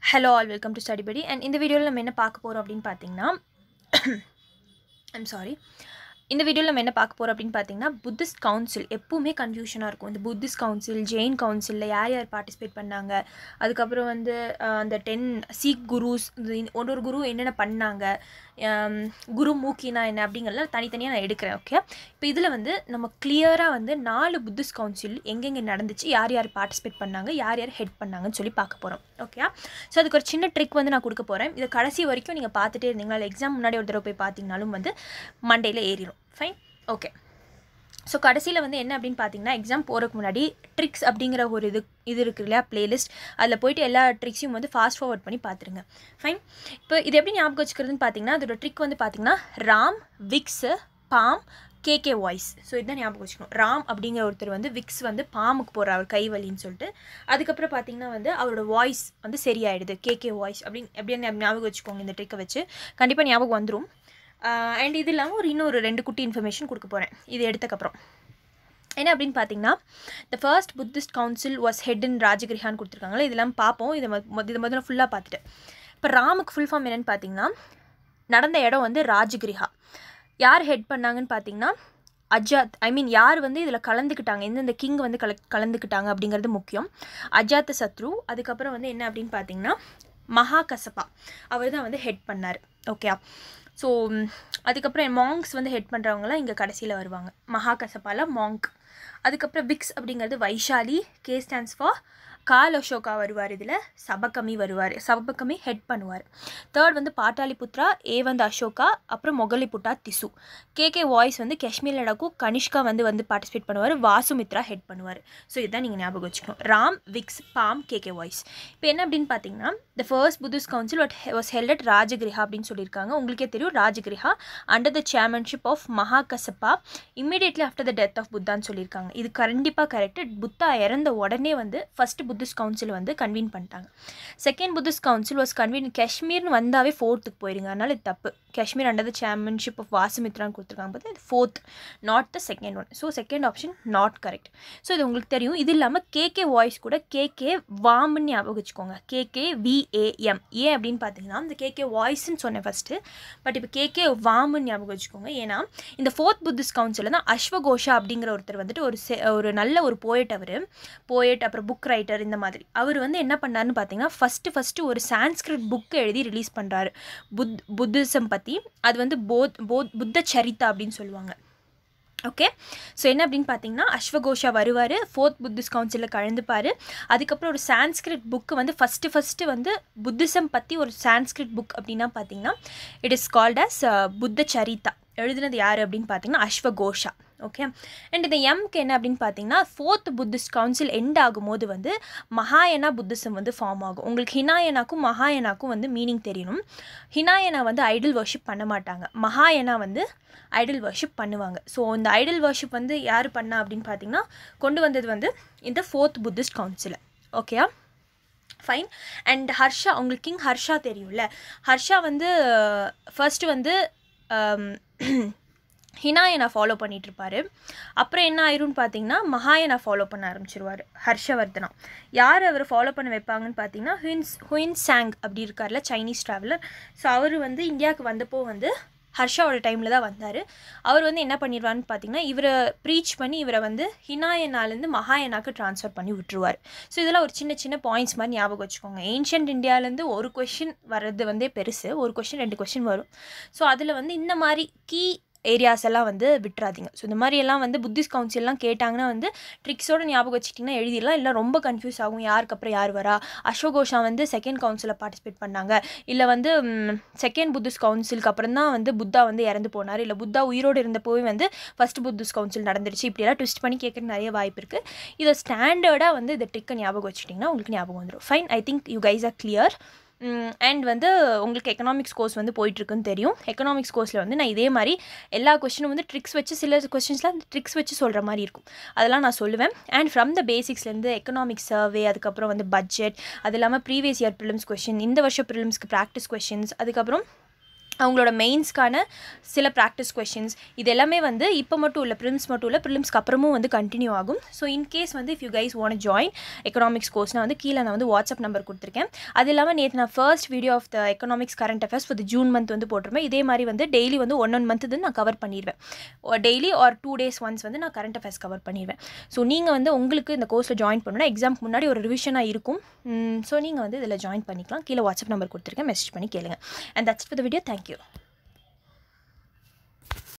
hello all welcome to study படி and இந்த வீடியோவில் நம்ம என்ன பார்க்க போகிறோம் அப்படின்னு பார்த்தீங்கன்னா ஐம் சாரி இந்த வீடியோவில் நம்ம என்ன பார்க்க போகிறோம் அப்படின்னு பார்த்தீங்கன்னா புத்திஸ்ட் கவுன்சில் எப்பவுமே கன்ஃபியூஷனாக இருக்கும் இந்த புத்திஸ்ட் கவுன்சில் ஜெயின் கவுன்சிலில் யார் யார் பார்ட்டிசிபேட் பண்ணாங்க அதுக்கப்புறம் வந்து அஹ், அந்த டென் சீக் குருஸ் ஒரு ஒரு குரு என்னென்ன பண்ணாங்க ஹம், குரு மூக்கினா என்ன அப்படிங்கிறத தனித்தனியாக நான் எடுக்கிறேன் ஓகே இப்போ இதில் வந்து நம்ம கிளியராக வந்து நாலு புத்திஸ்ட் கவுன்சில் எங்கெங்கே நடந்துச்சு யார் யார் பார்ட்டிசிபேட் பண்ணாங்க யார் யார் ஹெட் பண்ணாங்கன்னு சொல்லி பார்க்க போகிறோம் ஓகே ஸோ அதுக்கு ஒரு சின்ன ட்ரிக் வந்து நான் கொடுக்க போகிறேன் இதை கடைசி வரைக்கும் நீங்கள் பார்த்துட்டே இருந்தீங்களா இல்லை எக்ஸாம் முன்னாடி ஒரு தடவை போய் பார்த்தீங்கனாலும் வந்து மண்டேல ஏறிடும் ஃபைன் ஓகே ஸோ கடைசியில் வந்து என்ன அப்படின்னு பார்த்தீங்கன்னா எக்ஸாம் போகிறதுக்கு முன்னாடி ட்ரிக்ஸ் அப்படிங்கிற ஒரு இது இது இருக்கு இல்லையா பிளேலிஸ்ட் அதில் போயிட்டு எல்லா ட்ரிக்ஸையும் வந்து ஃபாஸ்ட் ஃபார்வர்ட் பண்ணி பார்த்துருங்க ஃபைன் இப்போ இது எப்படி ஞாபகம் வச்சுக்கிறதுன்னு பார்த்தீங்கன்னா அதோட ட்ரிக் வந்து பார்த்தீங்கன்னா Ram Vicks balm KK voice so இதுதான் ஞாபகம் வச்சுக்கணும் ராம் அப்படிங்கிற ஒருத்தர் வந்து விக்ஸ் வந்து பாமுக்கு போகிறார் அவர் கை வலின்னு சொல்லிட்டு அதுக்கப்புறம் பார்த்தீங்கன்னா வந்து அவரோட வாய்ஸ் வந்து சரியாயிடுது கேகே வாய்ஸ் அப்படின்னு எப்படின்னு ஞாபகம் வச்சுக்கோங்க இந்த ட்ரிக்கை வச்சு கண்டிப்பாக ஞாபகம் வந்துடும் அண்ட் இது இல்லாமல் ஒரு இன்னொரு ரெண்டு குட்டி இன்ஃபர்மேஷன் கொடுக்க போகிறேன் இது எடுத்தக்கப்புறம் என்ன அப்படின்னு பார்த்தீங்கன்னா the first Buddhist council was head in ராஜகிரிஹான்னு கொடுத்துருக்காங்களே இதெல்லாம் பார்ப்போம் இதை மொ- இதை முதல்ல ஃபுல்லாக பார்த்துட்டு இப்போ ராமுக்கு ஃபுல் ஃபார்ம் என்னன்னு பார்த்தீங்கன்னா நடந்த இடம் வந்து ராஜகிரிஹா யார் ஹெட் பண்ணாங்கன்னு பார்த்தீங்கன்னா அஜாத் ஐ மீன் யார் வந்து இதில் கலந்துக்கிட்டாங்க எந்தெந்த கிங் வந்து கல கலந்துக்கிட்டாங்க அப்படிங்கிறது முக்கியம் அஜாத்த சத்ரு அதுக்கப்புறம் வந்து என்ன அப்படின்னு பார்த்தீங்கன்னா மகா கசப்பா அவர் தான் வந்து ஹெட் பண்ணார் ஓகே ஸோ அதுக்கப்புறம் மாங்க்ஸ் வந்து ஹெட் பண்ணுறவங்களாம் இங்கே கடைசியில் வருவாங்க மகா கசப்பால மாங்க் அதுக்கப்புறம் விக்ஸ் அப்படிங்கிறது Vaishali K stands for Kal Ashoka வருவார் இதில் சபகமி வருவார் சபகமி ஹெட் பண்ணுவார் தேர்ட் வந்து பாட்டாளிபுத்ரா ஏ வந்து அசோகா அப்புறம் மொகலிபுட்டா திசு கேகே வாய்ஸ் வந்து காஷ்மீர் லடாக்கு கனிஷ்கா வந்து வந்து பார்ட்டிசிபேட் பண்ணுவார் வாசுமித்ரா ஹெட் பண்ணுவார் ஸோ இதுதான் நீங்கள் ஞாபகம் வச்சுக்கணும் Ram Vicks balm KK voice இப்போ என்ன அப்படின்னு பார்த்தீங்கன்னா the first Buddhist council what was held at Rajagriha அப்படின்னு சொல்லியிருக்காங்க உங்களுக்கே தெரியும் Rajagriha under the chairmanship of Maha Kassapa immediately after the death of புத்தான்னு சொல்லியிருக்காங்க இது கண்டிப்பாக கரெக்ட் புத்தா இறந்த உடனே வந்து ஃபர்ஸ்ட் புத்திஸ்ட் கவுன்சில் வந்து கன்வீன் பண்ணிட்டாங்க second Buddhist council was convene காஷ்மீர்னு வந்தாவே ஃபோர்த்துக்கு போயிருங்க அதனால இது தப்பு Kashmir under the championship of வாசுமித்ரான்னு கொடுத்துருக்காங்க பார்த்து இது fourth not the second one so second option not correct so இது உங்களுக்கு தெரியும் இது இல்லாமல் கேகே வாய்ஸ் கூட கேகே வாம்னு ஞாபகம் வச்சுக்கோங்க கேகே விஏஎம் ஏன் அப்படின்னு பார்த்தீங்கன்னா இந்த கேகே வாய்ஸ்ன்னு சொன்னேன் ஃபஸ்ட்டு பட் இப்போ கேகே வாம்னு ஞாபகம் வச்சுக்கோங்க ஏன்னா இந்த ஃபோர்த் புத்திஸ்ட் கவுன்சிலில் தான் அஸ்வகோஷா அப்படிங்கிற ஒருத்தர் வந்துட்டு ஒரு செ- ஒரு நல்ல ஒரு போயட் அவர் போயட் அப்புறம் புக் ரைட்டர் இந்த மாதிரி அவர் வந்து என்ன பண்ணாருன்னு பார்த்தீங்கன்னா ஃபஸ்ட்டு ஃபஸ்ட்டு ஒரு சான்ஸ்கிரிட் புக் எழுதி ரிலீஸ் பண்ணுறாரு புத் புத்திசம் பற்றி அது வந்து போத் போத் புத்த சரிதா அப்படின்னு சொல்லுவாங்க ஓகே ஸோ என்ன அப்படின்னு பார்த்தீங்கன்னா அஸ்வகோஷா வருவார் ஃபோர்த் புத்திஸ்ட் கவுன்சிலில் கலந்துப்பார் அதுக்கப்புறம் ஒரு சான்ஸ்கிரிட் புக்கு வந்து ஃபஸ்ட்டு ஃபஸ்ட்டு வந்து புத்திசம் பற்றி ஒரு சான்ஸ்கிரிட் புக் அப்படின்னா பார்த்தீங்கன்னா இட் இஸ் கால்ட் அஸ் புத்த சரிதா எழுதுனது யார் அப்படின்னு பார்த்தீங்கன்னா அஸ்வகோஷா ஓகே அண்ட் இந்த எம்க்கு என்ன அப்படின்னு பார்த்தீங்கன்னா ஃபோர்த் புத்திஸ்ட் கவுன்சில் எண்ட் ஆகும்போது வந்து மகாயனா புத்திசம் வந்து ஃபார்ம் ஆகும் உங்களுக்கு ஹினாயனாக்கும் மகாயனாக்கும் வந்து மீனிங் தெரியணும் ஹினாயனா வந்து ஐடல் வர்ஷிப் பண்ண மாட்டாங்க மகாயனா வந்து ஐடல் வர்ஷிப் பண்ணுவாங்க ஸோ இந்த ஐடல் வர்ஷிப் வந்து யார் பண்ணா அப்படின்னு பார்த்தீங்கன்னா கொண்டு வந்தது வந்து இந்த ஃபோர்த் புத்திஸ்ட் கவுன்சில் ஓகயா ஃபைன் அண்ட் ஹர்ஷா உங்களுக்கு கிங் ஹர்ஷா தெரியும்ல ஹர்ஷா வந்து ஃபர்ஸ்ட் வந்து ஆம், ஹினாயனை ஃபாலோ பண்ணிட்டு இருப்பாரு அப்புறம் என்ன ஆயிரும்னு பார்த்தீங்கன்னா மகாயனை ஃபாலோ பண்ண ஆரம்பிச்சிருவார் ஹர்ஷவர்தனா யார் அவர் ஃபாலோ பண்ண வைப்பாங்கன்னு பார்த்தீங்கன்னா ஹுயின்ஸ் ஹுயின் சாங் அப்படி இருக்கார்ல சைனீஸ் ட்ராவலர் ஸோ அவர் வந்து இந்தியாவுக்கு வந்தப்போ வந்து ஹர்ஷாவோட டைமில் தான் வந்தார் அவர் வந்து என்ன பண்ணிடுவார்னு பார்த்தீங்கன்னா இவரை ப்ரீச் பண்ணி இவரை வந்து ஹினாயனாலேருந்து மகாயனாக்கு ட்ரான்ஸ்ஃபர் பண்ணி விட்டுருவார் ஸோ இதெல்லாம் ஒரு சின்ன சின்ன பாயிண்ட்ஸ் மாதிரி ஞாபகம் வச்சுக்கோங்க ஏன்ஷியன்ட் இந்தியாவிலேருந்து ஒரு கொஷின் வர்றது வந்தே பெருசு ஒரு கொஷின் ரெண்டு கொஷின் வரும் ஸோ அதில் வந்து இந்த மாதிரி கீ ஏரியாஸ் எல்லாம் வந்து விட்டுறாதீங்க ஸோ இந்த மாதிரி எல்லாம் வந்து புத்திஸ்ட் கவுன்சில்லாம் கேட்டாங்கன்னா வந்து ட்ரிக்ஸோட ஞாபகம் வச்சுக்கிட்டிங்கன்னா எழுதிடலாம் இல்லை ரொம்ப கன்ஃபியூஸ் ஆகும் யாருக்கு அப்புறம் யார் வரா அசோகோஷா வந்து செகண்ட் கவுன்சிலில் பார்ட்டிசிபேட் பண்ணாங்க இல்லை வந்து செகண்ட் புத்திஸ்ட் கவுன்சிலுக்கு அப்புறம் தான் வந்து புத்தா வந்து இறந்து போனார் இல்லை புத்தா உயிரோடு இருந்தப்போவே வந்து ஃபர்ஸ்ட் புத்திஸ்ட் கவுன்சில் நடந்துருச்சு இப்படியெல்லாம் ட்விஸ்ட் பண்ணி கேட்க நிறைய வாய்ப்பு இருக்குது இதை ஸ்டாண்டர்டாக வந்து இந்த ட்ரிக்கை ஞாபகம் வச்சுட்டிங்கன்னா உங்களுக்கு ஞாபகம் வந்துடும் fine I think you guys are clear and வந்து உங்களுக்கு எக்கனாமிக்ஸ் கோர்ஸ் வந்து போயிட்டுருக்குன்னு தெரியும் எக்கனாமிக்ஸ் கோர்ஸில் வந்து நான் இதே மாதிரி எல்லா கொஸ்டினும் வந்து ட்ரிக்ஸ் வச்சு சில கொஸ்டின்ஸ்லாம் ட்ரிக்ஸ் வச்சு சொல்கிற மாதிரி இருக்கும் அதெல்லாம் நான் சொல்லுவேன் அண்ட் ஃப்ரம் த பேசிக்ஸ்லேருந்து எக்கனாமிக்ஸ் சர்வே அதுக்கப்புறம் வந்து பட்ஜெட் அது இல்லாமல் ப்ரீவியஸ் இயர் ப்ரிலிம்ஸ் கொஷின் இந்த வருஷம் ப்ரிலிம்ஸ்க்கு ப்ராக்டிஸ் கொஷின்ஸ் அதுக்கப்புறம் அவங்களோட மெயின்ஸ்க்கான சில ப்ராக்டிஸ் கொஷின்ஸ் இது எல்லாமே வந்து இப்போ மட்டும் இல்லை ப்ரிலிம்ஸ் மட்டும் இல்லை ப்ரிலிம்ஸ்க்கு அப்புறமும் வந்து கண்டினியூ ஆகும் ஸோ இன்கேஸ் வந்து if you guys want join economics கோர்ஸ்னால் வந்து கீழே நான் வந்து வாட்ஸ்அப் நம்பர் கொடுத்துருக்கேன் அது இல்லாமல் நேற்று நான் first video of the economics current affairs for June month வந்து போட்டிருப்பேன் இதே மாதிரி வந்து டெய்லி வந்து ஒன் ஒன் மந்த் வந்து நான் கவர் பண்ணிடுவேன் daily or two days once வந்து நான் கரண்ட் அஃபேர்ஸ் கவர் பண்ணிடுவேன் ஸோ நீங்கள் வந்து உங்களுக்கு இந்த கோர்ஸில் ஜாயின் பண்ணணும்னா எக்ஸாம்க்கு முன்னாடி ஒரு ரிவிஷனாக இருக்கும் ஸோ நீங்கள் வந்து இதில் ஜாயின் பண்ணிக்கலாம் கீழே வாட்ஸ்அப் நம்பர் கொடுத்துருக்கேன் மெசேஜ் பண்ணி கேளுங்க and that's for the video thank you